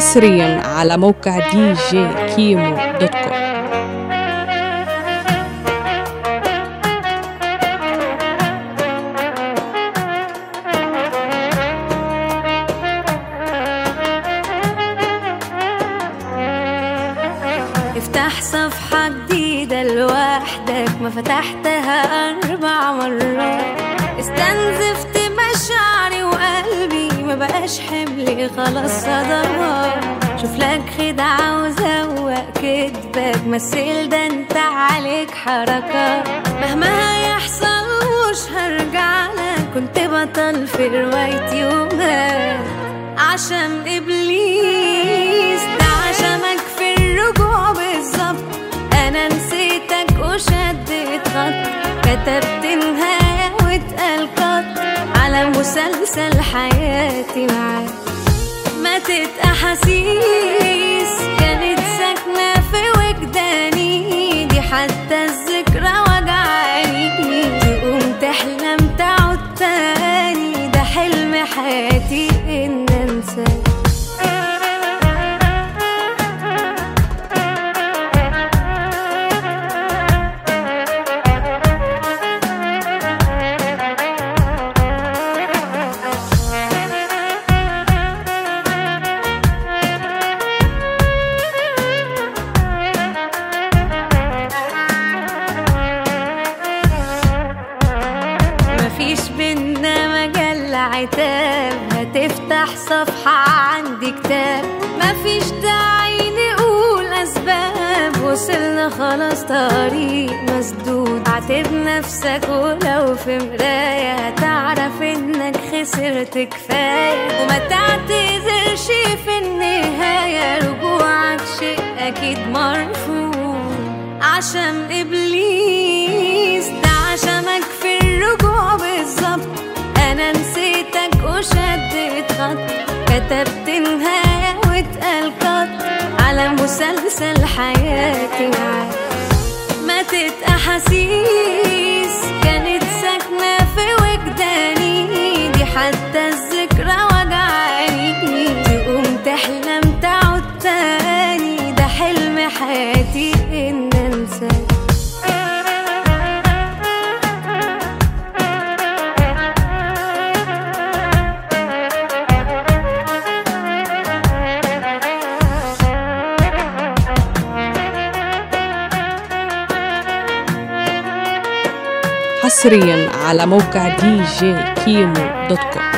حصريا على موقع دي جي كيمو دوت كوم افتح صفحة جديدة لوحدك ما فتحتها أربع مرات استنزفت مشاعري وقلبي ما بقاش حملي خلاص صدمات شوف لك خدعة وزوق كدبك مثل ده انت عليك حركات مهما هيحصل مش هرجع لك كنت بطل في روايتي ومات عشان إبليس ده عشمك في الرجوع بالظبط أنا نسيتك وشديت خط كتبت نهاية واتقال قط على مسلسل حياتي معاك ماتت أحاسيس كانت ساكنة في وجداني دي حتى الذكرى وجعاني تقوم تحلم تعود تاني ده حلم حياتي إن أنساك مفيش بينا مجال عتاب هتفتح صفحة عندي كتاب مفيش داعي نقول أسباب وصلنا خلاص طريق مسدود اعتب نفسك ولو في مراية هتعرف انك خسرت كفاية وما تعتذرش في النهاية رجوعك شيء أكيد مرفوض عشان إبليس ده عشمك في الرجوع بالظبط أنا نسيتك وشديت خط كتبت نهاية واتقال قط على مسلسل حياتي معاك ماتت أحاسيس كانت ساكنة في وجداني دي حتى الذكرى وجعاني تقوم تحلم تعود تاني ده حلم حياتي إن أنساك حصريا على موقع دي جي كيمو دوت كوم